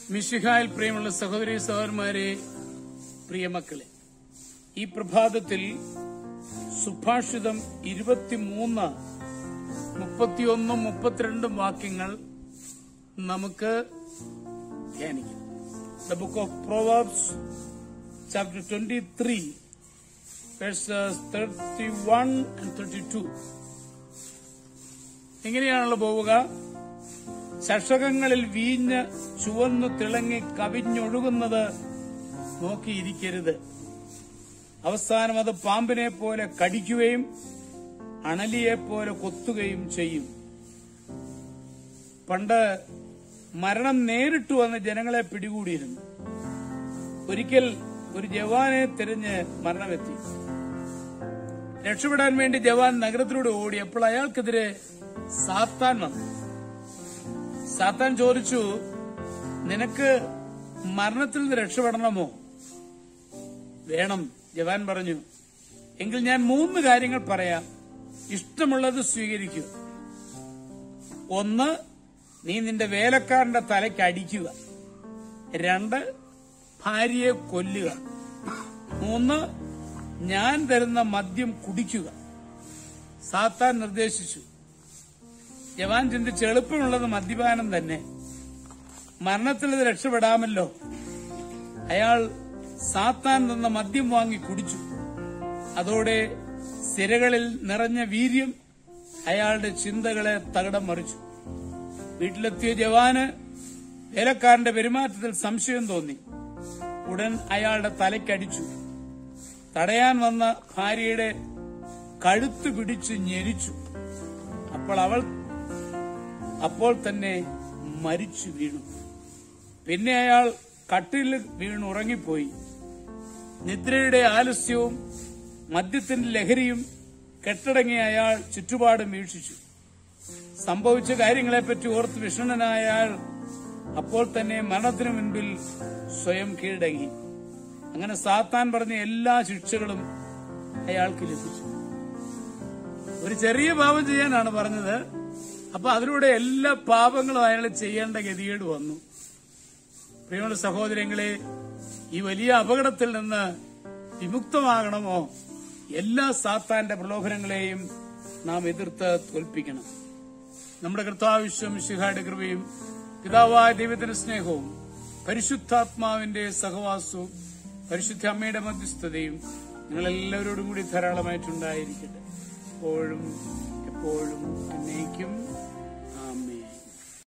മിശിഹായിൽ പ്രിയമുള്ള സഹോദരി സഹോദരന്മാരെ പ്രിയമക്കളെ ഈ പ്രഭാതത്തിൽ സുഭാഷിതം ഇരുപത്തിമൂന്ന് മുപ്പത്തിയൊന്നും മുപ്പത്തിരണ്ടും വാക്യങ്ങൾ നമുക്ക് ധ്യാനിക്കാം the book of proverbs chapter twenty three verses thirty one and thirty two എങ്ങനെയാണല്ലോ പോവുക ചഷകങ്ങളിൽ വീഞ്ഞ് ചുവന്നു തിളങ്ങി കവിഞ്ഞൊഴുകുന്നത് നോക്കിയിരിക്കരുത് അവസാനം അത് പാമ്പിനെ പോലെ കടിക്കുകയും അണലിയെ പോലെ കൊത്തുകയും ചെയ്യും പണ്ട് മരണം നേരിട്ട് വന്ന് ജനങ്ങളെ പിടികൂടിയിരുന്നു ഒരിക്കൽ ഒരു ജവാനെ തിരഞ്ഞ് മരണമെത്തി രക്ഷപ്പെടാൻ വേണ്ടി ജവാൻ നഗരത്തിലൂടെ ഓടി അപ്പോൾ അയാൾക്കെതിരെ സാത്താൻ വന്നു സാത്താൻ ചോദിച്ചു നിനക്ക് മരണത്തിൽ നിന്ന് രക്ഷപ്പെടണമോ വേണം ജവാൻ പറഞ്ഞു എങ്കിൽ ഞാൻ മൂന്ന് കാര്യങ്ങൾ പറയാം ഇഷ്ടമുള്ളത് സ്വീകരിക്കുക ഒന്ന് നീ നിന്റെ വേലക്കാരന്റെ തലയ്ക്ക് അടിക്കുക രണ്ട് ഭാര്യയെ കൊല്ലുക മൂന്ന് ഞാൻ തരുന്ന മദ്യം കുടിക്കുക സാത്താൻ നിർദ്ദേശിച്ചു ജവാൻ ചിന്തിച്ച് എളുപ്പമുള്ളത് മദ്യപാനം തന്നെ മരണത്തിൽ ഇത് രക്ഷപ്പെടാമല്ലോ അയാൾ സാത്താൻ തന്ന മദ്യം വാങ്ങി കുടിച്ചു അതോടെ സിരകളിൽ നിറഞ്ഞ വീര്യം അയാളുടെ ചിന്തകളെ തകിടം മറിച്ചു വീട്ടിലെത്തിയ ജവാന് വേലക്കാരന്റെ പെരുമാറ്റത്തിൽ സംശയം തോന്നി ഉടൻ അയാളുടെ തലയ്ക്കടിച്ചു തടയാൻ വന്ന ഭാര്യയുടെ കഴുത്ത് പിടിച്ച് ഞെരിച്ചു അപ്പോൾ അവൾ അപ്പോൾ തന്നെ മരിച്ചു വീണു പിന്നെ അയാൾ കട്ടിലിൽ വീണ് ഉറങ്ങിപ്പോയി നിദ്രയുടെ ആലസ്യവും മദ്യത്തിന്റെ ലഹരിയും കെട്ടടങ്ങിയ അയാൾ ചുറ്റുപാടും വീക്ഷിച്ചു സംഭവിച്ച കാര്യങ്ങളെപ്പറ്റി ഓർത്ത് വിഷണ്ണനായ അയാൾ അപ്പോൾ തന്നെ മരണത്തിനു മുൻപിൽ സ്വയം കീഴടങ്ങി അങ്ങനെ സാത്താൻ പറഞ്ഞ എല്ലാ ശിക്ഷകളും അയാൾക്ക് ലഭിച്ചു ഒരു ചെറിയ പാപം ചെയ്യാനാണ് പറഞ്ഞത് അപ്പൊ അതിലൂടെ എല്ലാ പാപങ്ങളും അയാൾ ചെയ്യേണ്ട ഗതികേട് വന്നു പ്രിയമുള്ള സഹോദരങ്ങളെ ഈ വലിയ അപകടത്തിൽ നിന്ന് വിമുക്തമാകണമോ എല്ലാ സാത്താന്റെ പ്രലോഭനങ്ങളെയും നാം എതിർത്ത് തോൽപ്പിക്കണം നമ്മുടെ കർത്താവിശ്വം ശിഹായുടെ കൃപയും പിതാവായ ദൈവത്തിന്റെ സ്നേഹവും പരിശുദ്ധാത്മാവിന്റെ സഹവാസവും പരിശുദ്ധ അമ്മയുടെ മധ്യസ്ഥതയും നിങ്ങളെല്ലാവരോടും കൂടി ധാരാളമായിട്ടുണ്ടായിരിക്കട്ടെ എപ്പോഴും എപ്പോഴും എന്നേക്കും